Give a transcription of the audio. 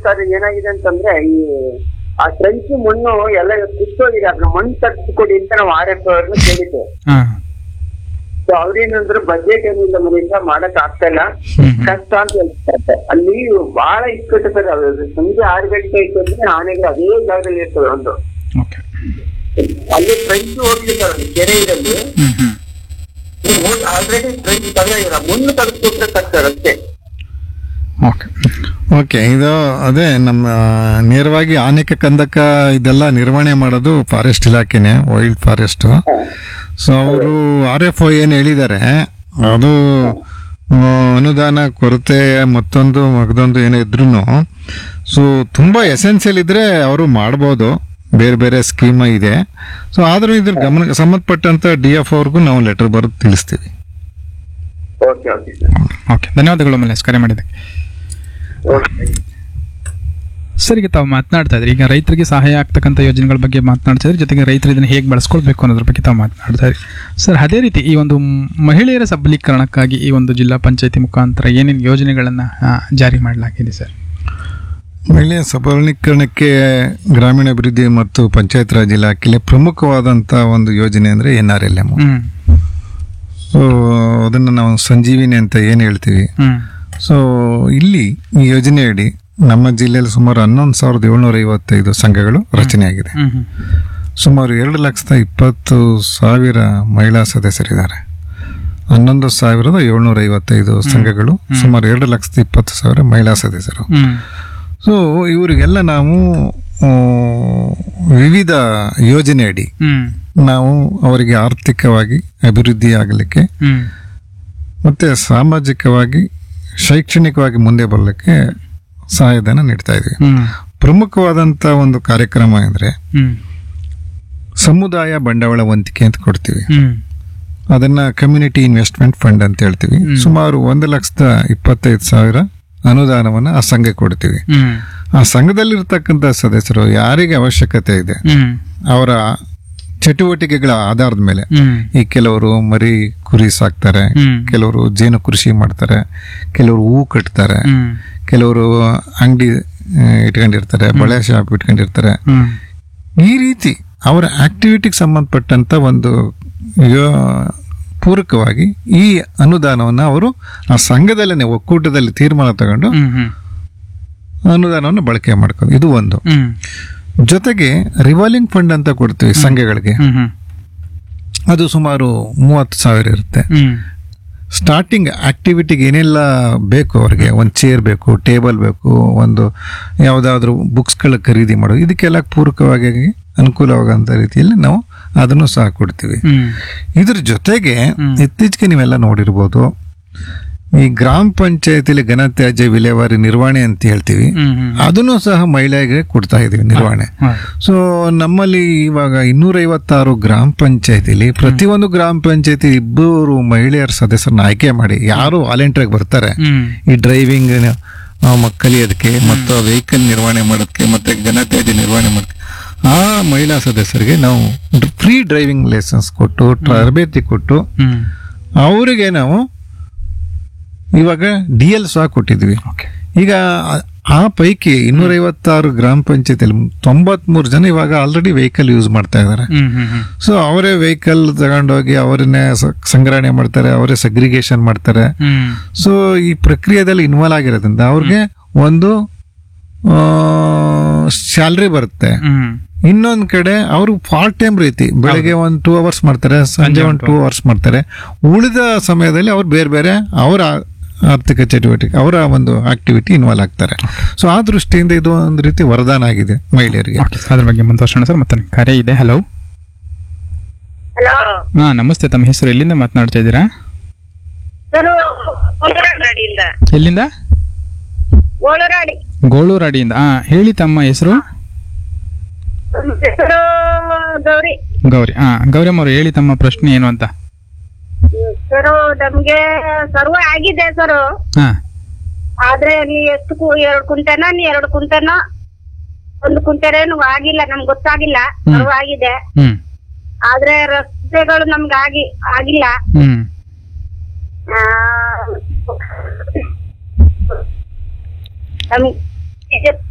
Sir ಏನಾಗಿದೆ ಅಂತಂದ್ರೆ ಈ ಆ ಟ್ರಂಚ್ ಮಣ್ಣು ಎಲ್ಲ ಕಿತ್ತೋಗಿದೆ ಅದನ್ನ ಮಣ್ಣು ತಗ್ಸ್ಕೊಡಿ ಅಂತ ನಾವು ಆರ್ ಎಫ್ ಅವ್ರನ್ನ ಕೇಳಿದ್ದೆ ಹಾ ಸೊ ಅವ್ರೇನಂದ್ರೆ ಬಜೆಟ್ ಏನಿಲ್ಲ ಮನೆಯಿಂದ ಮಾಡಕ್ ಆಗ್ತಾ ಇಲ್ಲ ಹ್ಮ್. ಕಷ್ಟ ಅಂತ ಹೇಳ್ತಾರೆ ಅಲ್ಲಿ ಬಹಳ ಇಕ್ಕಟ್ಟು ಸರ್ ಅದು ಸಂಜೆ ಆರು ಗಂಟೆ ಆಯ್ತು ಅಂದ್ರೆ ಆನೆಗಳು ಅದೇ ಜಾಗದಲ್ಲಿ ಇರ್ತವೆ ಒಂದು ಓಕೆ ಅಲ್ಲಿ ಫ್ರೆಂಚ್ ಹೋಗ್ಲಿ ಸರ್ ಅಲ್ಲಿ ಕೆರೆ ಇದೆ ಅಲ್ಲಿ ಹ್ಮ್ ಹ್ಮ್ ಆಲ್ರೆಡಿ ಫ್ರೆಂಚ್ ತೆಗೆದಿಲ್ಲ ಮಣ್ಣು ತೆಗೆದುಕೊಟ್ರೆ ಸಾಕು ಸರ್ ಅಷ್ಟೇ ಓಕೆ ಓಕೆ ಇದು ಅದೇ ನಮ್ಮ ನೇರವಾಗಿ ಆನೆಕ ಕಂದಕ ಇದೆಲ್ಲ ನಿರ್ವಹಣೆ ಮಾಡೋದು ಫಾರೆಸ್ಟ್ ಇಲಾಖೆನೆ ವೈಲ್ಡ್ ಫಾರೆಸ್ಟ್ ಸೊ ಅವರು ಆರ್ ಎಫ್ ಒ ಏನು ಹೇಳಿದ್ದಾರೆ ಅದು ಆ, ಅನುದಾನ ಕೊರತೆ ಮತ್ತೊಂದು ಮಗದೊಂದು ಏನೋ ಇದ್ರೂ ಸೊ ತುಂಬ ಎಸೆನ್ಷಿಯಲ್ ಇದ್ರೆ ಅವರು ಮಾಡ್ಬೋದು ಬೇರೆ ಬೇರೆ ಸ್ಕೀಮ್ ಇದೆ ಸೊ ಆದರೂ ಇದ್ರ ಗಮನ ಸಂಬಂಧಪಟ್ಟಂತ ಡಿ ಎಫ್ ಅವ್ರಿಗೂ ನಾವು ಲೆಟರ್ ಬರೆದು ತಿಳಿಸ್ತೀವಿ ಓಕೆ ಓಕೆ ಸರ್ ಓಕೆ ಧನ್ಯವಾದಗಳು ಮಲ್ಲೇಶ್ ಕರೆ ಮಾಡಿದ್ದಕ್ಕೆ ಓಕೆ ಸರ್ ಈಗ ತಾವು ಮಾತನಾಡ್ತಾ ಇದ್ರಿ ಈಗ ರೈತರಿಗೆ ಸಹಾಯ ಆಗ್ತಕ್ಕಂಥ ಯೋಜನೆಗಳ ಬಗ್ಗೆ ಮಾತನಾಡ್ತಾ ಇದ್ರಿ ಜೊತೆಗೆ ರೈತರು ಇದನ್ನು ಹೇಗೆ ಬಳಸ್ಕೊಳ್ಬೇಕು ಅನ್ನೋದ್ರ ಬಗ್ಗೆ ತಾವು ಮಾತನಾಡ್ತಾ ಇದ್ರಿ ಸರ್ ಅದೇ ರೀತಿ ಈ ಒಂದು ಮ್- ಮಹಿಳೆಯರ ಸಬಲೀಕರಣಕ್ಕಾಗಿ ಈ ಒಂದು ಜಿಲ್ಲಾ ಪಂಚಾಯತಿ ಮುಖಾಂತರ ಏನೇನು ಯೋಜನೆಗಳನ್ನು ಜಾರಿ ಮಾಡಲಾಗಿದೆ ಸರ್ ಮಹಿಳೆಯ ಸಬಲೀಕರಣಕ್ಕೆ ಗ್ರಾಮೀಣಾಭಿವೃದ್ಧಿ ಮತ್ತು ಪಂಚಾಯತ್ ರಾಜ್ ಇಲಾಖೆಯಲ್ಲಿ ಪ್ರಮುಖವಾದಂಥ ಒಂದು ಯೋಜನೆ ಅಂದರೆ N R L M hmm so ಅದನ್ನು ನಾವು ಸಂಜೀವಿನಿ ಅಂತ ಏನು ಹೇಳ್ತೀವಿ ಹ್ಮ್ ಸೊ ಇಲ್ಲಿ ಈ ಯೋಜನೆಯಡಿ ನಮ್ಮ ಜಿಲ್ಲೆಯಲ್ಲಿ ಸುಮಾರು ಹನ್ನೊಂದು ಸಾವಿರದ ಏಳ್ನೂರ ಐವತ್ತೈದು ಸಂಘಗಳು ರಚನೆಯಾಗಿದೆ ಹ್ಮ್ ಹ್ಮ್ ಸುಮಾರು ಎರಡು ಲಕ್ಷದ ಇಪ್ಪತ್ತು ಸಾವಿರ ಮಹಿಳಾ ಸದಸ್ಯರಿದ್ದಾರೆ ಹನ್ನೊಂದು ಸಾವಿರದ ಏಳ್ನೂರ ಐವತ್ತೈದು ಸಂಘಗಳು ಸುಮಾರು ಎರಡು ಲಕ್ಷದ ಇಪ್ಪತ್ತು ಸಾವಿರ ಮಹಿಳಾ ಸದಸ್ಯರು ಹ್ಮ್ ಸೊ ಇವರಿಗೆಲ್ಲ ನಾವು ಆ, ವಿವಿಧ ಯೋಜನೆಯಡಿ ಹ್ಮ್ ನಾವು ಅವರಿಗೆ ಆರ್ಥಿಕವಾಗಿ ಅಭಿವೃದ್ಧಿ ಆಗಲಿಕ್ಕೆ ಹ್ಮ್ ಮತ್ತೆ ಸಾಮಾಜಿಕವಾಗಿ ಶೈಕ್ಷಣಿಕವಾಗಿ ಮುಂದೆ ಬರಲಿಕ್ಕೆ ಸಹಾಯಧನ ನೀಡ್ತಾ ಇದ್ವಿ ಹ್ಮ್ ಪ್ರಮುಖವಾದಂಥ ಒಂದು ಕಾರ್ಯಕ್ರಮ ಅಂದರೆ ಹ್ಮ್ ಸಮುದಾಯ ಬಂಡವಾಳ ವಂತಿಕೆ ಅಂತ ಕೊಡ್ತೀವಿ ಹ್ಮ್ ಅದನ್ನ ಕಮ್ಯುನಿಟಿ ಇನ್ವೆಸ್ಟ್ಮೆಂಟ್ ಫಂಡ್ ಅಂತ ಹೇಳ್ತೀವಿ ಸುಮಾರು ಒಂದು ಲಕ್ಷದ ಇಪ್ಪತ್ತೈದು ಸಾವಿರ ಅನುದಾನವನ್ನು ಆ ಸಂಘಕ್ಕೆ ಕೊಡ್ತೀವಿ ಹ್ಮ್ ಆ ಸಂಘದಲ್ಲಿರ್ತಕ್ಕಂಥ ಸದಸ್ಯರು ಯಾರಿಗೆ ಅವಶ್ಯಕತೆ ಇದೆ ಹ್ಮ್ ಅವರ ಚಟುವಟಿಕೆಗಳ ಆಧಾರದ ಮೇಲೆ ಹ್ಮ್ ಈ ಕೆಲವರು ಮರಿ ಕುರಿ ಸಾಕ್ತಾರೆ ಹ್ಮ್. ಕೆಲವರು ಜೇನು ಕೃಷಿ ಮಾಡ್ತಾರೆ ಕೆಲವರು ಹೂ ಕಟ್ತಾರೆ ಹ್ಮ್ ಕೆಲವರು ಅಂಗಡಿ ಇಟ್ಕೊಂಡಿರ್ತಾರೆ ಬಳೆ ಶಾಪ್ ಇಟ್ಕೊಂಡಿರ್ತಾರೆ ಹ್ಮ್ ಈ ರೀತಿ ಅವರ ಆಕ್ಟಿವಿಟಿಗೆ ಸಂಬಂಧಪಟ್ಟಂತ ಒಂದು ಯೋ- ಪೂರಕವಾಗಿ ಈ ಅನುದಾನವನ್ನು ಅವರು ಆ ಸಂಘದಲ್ಲೇ ಒಕ್ಕೂಟದಲ್ಲಿ ತೀರ್ಮಾನ ತಗೊಂಡು ಹ್ಮ್ ಹ್ಮ್ ಅನುದಾನವನ್ನು ಬಳಕೆ ಮಾಡ್ಕೊಂಡು ಇದು ಒಂದು ಹ್ಮ್ ಜೊತೆಗೆ ರಿವಾಲ್ವಿಂಗ್ ಫಂಡ್ ಅಂತ ಕೊಡ್ತೀವಿ ಸಂಘಗಳಿಗೆ ಹ್ಮ್ ಹ್ಮ್ ಅದು ಸುಮಾರು ಮೂವತ್ತು ಸಾವಿರ ಇರುತ್ತೆ ಹ್ಮ್ ಸ್ಟಾರ್ಟಿಂಗ್ ಆಕ್ಟಿವಿಟಿಗೆ ಏನೆಲ್ಲ ಬೇಕು ಅವ್ರಿಗೆ ಒಂದು ಚೇರ್ ಬೇಕು ಟೇಬಲ್ ಬೇಕು ಒಂದು ಯಾವುದಾದ್ರೂ ಬುಕ್ಸ್ಗಳ ಖರೀದಿ ಮಾಡೋದು ಇದಕ್ಕೆಲ್ಲ ಪೂರಕವಾಗಿ ಅನುಕೂಲವಾಗಂತ ರೀತಿಯಲ್ಲಿ ನಾವು ಅದನ್ನು ಸಹ ಕೊಡ್ತೀವಿ ಹ್ಮ್ ಇದ್ರ ಜೊತೆಗೆ ಇತ್ತೀಚೆಗೆ ನೀವೆಲ್ಲ ನೋಡಿರ್ಬೋದು ಈ ಗ್ರಾಮ ಪಂಚಾಯತಿಲಿ ಘನತ್ಯಾಜ್ಯ ವಿಲೇವಾರಿ ನಿರ್ವಹಣೆ ಅಂತ ಹೇಳ್ತೀವಿ ಹ್ಮ್ ಹ್ಮ್ ಅದನ್ನು ಸಹ ಮಹಿಳೆಗೆ ಕೊಡ್ತಾ ಇದೀವಿ ನಿರ್ವಹಣೆ ಹಾ. ಸೊ ನಮ್ಮಲ್ಲಿ ಇವಾಗ ಇನ್ನೂರೈವತ್ತಾರು ಗ್ರಾಮ ಪಂಚಾಯತಿಲಿ ಪ್ರತಿಯೊಂದು ಗ್ರಾಮ ಪಂಚಾಯತಿ ಇಬ್ಬರು ಮಹಿಳೆಯರ ಸದಸ್ಯರನ್ನ ಆಯ್ಕೆ ಮಾಡಿ ಯಾರು ವಾಲಂಟಿಯರ್ ಬರ್ತಾರೆ ಹ್ಮ್ ಈ ಡ್ರೈವಿಂಗ್ ಕಲಿಯೋದಕ್ಕೆ ಮತ್ತು ವೆಹಿಕಲ್ ನಿರ್ವಹಣೆ ಮಾಡೋದಕ್ಕೆ ಮತ್ತೆ ಘನತ್ಯಾಜ್ಯ ನಿರ್ವಹಣೆ ಮಾಡೋದಕ್ಕೆ ಆ ಮಹಿಳಾ ಸದಸ್ಯರಿಗೆ ನಾವು ಫ್ರೀ ಡ್ರೈವಿಂಗ್ ಲೈಸೆನ್ಸ್ ಕೊಟ್ಟು ತರಬೇತಿ ಕೊಟ್ಟು ಹ್ಮ್ ಅವರಿಗೆ ನಾವು ಇವಾಗ ಡಿ ಎಲ್ ಸಹ ಕೊಟ್ಟಿದ್ವಿ ಓಕೆ ಈಗ ಆ- ಆ ಪೈಕಿ ಇನ್ನೂರೈವತ್ತಾರು ಗ್ರಾಮ ಪಂಚಾಯತಿಯಲ್ಲಿ ತೊಂಬತ್ಮೂರು ಜನ ಇವಾಗ ಆಲ್ರೆಡಿ ವೆಹಿಕಲ್ ಯೂಸ್ ಮಾಡ್ತಾ ಇದ್ದಾರೆ ಹ್ಮ್ ಹ್ಮ್ ಹ್ಮ್ ಸೊ ಅವರೇ ವೆಹಿಕಲ್ ತಗೊಂಡೋಗಿ ಅವರನ್ನೇ ಸ- ಸಂಗ್ರಹಣೆ ಮಾಡ್ತಾರೆ ಅವರೇ ಸಗ್ರಿಗೇಷನ್ ಮಾಡ್ತಾರೆ ಹ್ಮ್ ಸೊ ಈ ಪ್ರಕ್ರಿಯೆದಲ್ಲಿ ಇನ್ವಾಲ್ವ್ ಆಗಿರೋದ್ರಿಂದ ಅವ್ರಿಗೆ ಒಂದು ಸ್ಯಾಲ್ರಿ ಬರುತ್ತೆ ಹ್ಮ್ ಇನ್ನೊಂದ್ ಕಡೆ ಅವರು ಪಾರ್ಟ್ ಟೈಮ್ ರೀತಿ ಬೆಳಗ್ಗೆ ಒಂದು ಟೂ ಅವರ್ಸ್ ಮಾಡ್ತಾರೆ ಸಂಜೆ ಒಂದು ಟೂ ಅವರ್ಸ್ ಮಾಡ್ತಾರೆ ಉಳಿದ ಸಮಯದಲ್ಲಿ ಅವ್ರು ಬೇರೆ ಬೇರೆ ಅವರ ಆರ್ಥಿಕ ಚಟುವಟಿಕೆ ಅವರ ಒಂದು ಆಕ್ಟಿವಿಟಿ ಇನ್ವಾಲ್ವ್ ಆಗ್ತಾರೆ ಸೊ ಆ ದೃಷ್ಟಿಯಿಂದ ಇದು ಒಂದು ರೀತಿ ವರದಾನ ಆಗಿದೆ ಮಹಿಳೆಯರಿಗೆ ಓಕೆ ಅದ್ರ ಬಗ್ಗೆ ಮುಂದುವರ್ಸೋಣ ಸರ್ ಮತ್ತೆ ಕರೆ ಇದೆ ಹಲೋ ಹಲೋ ಹಾ ನಮಸ್ತೆ ತಮ್ಮ ಹೆಸರು ಎಲ್ಲಿಂದ ಮಾತನಾಡ್ತಾ ಇದ್ದೀರಾ ಸರ್ ಓಳರಾಡಿಯಿಂದ ಎಲ್ಲಿಂದ ಓಳರಾಡಿ ಗೋಳೂರಾಡಿಯಿಂದ ಹಾ ಹೇಳಿ ತಮ್ಮ ಹೆಸರು ಹೆಸರು ಗೌರಿ ಗೌರಿ ಹಾ ಗೌರಮ್ಮ ಅವರು ಹೇಳಿ ತಮ್ಮ ಪ್ರಶ್ನೆ ಏನು ಅಂತ ಸರ್ ನಮ್ಗೆ ಸರ್ವ ಆಗಿದೆ ಸರ್ ಹಾ ಆದ್ರೆ ನೀ ಎಷ್ಟು ಕು- ಎರಡು ಕುಂಟನ ನೀ ಎರಡು ಕುಂಟನ ಒಂದು ಕುಂಟನೇನು ಆಗಿಲ್ಲ ನಮ್ಗೆ ಗೊತ್ತಾಗಿಲ್ಲ ಸರ್ವ ಆಗಿದೆ ಹ್ಮ್ ಆದ್ರೆ ರಸ್ತೆಗಳು ನಮ್ಗೆ ಆಗಿ ಆಗಿಲ್ಲ ಹ್ಮ್ ಆ, ನಮ್ಗೆ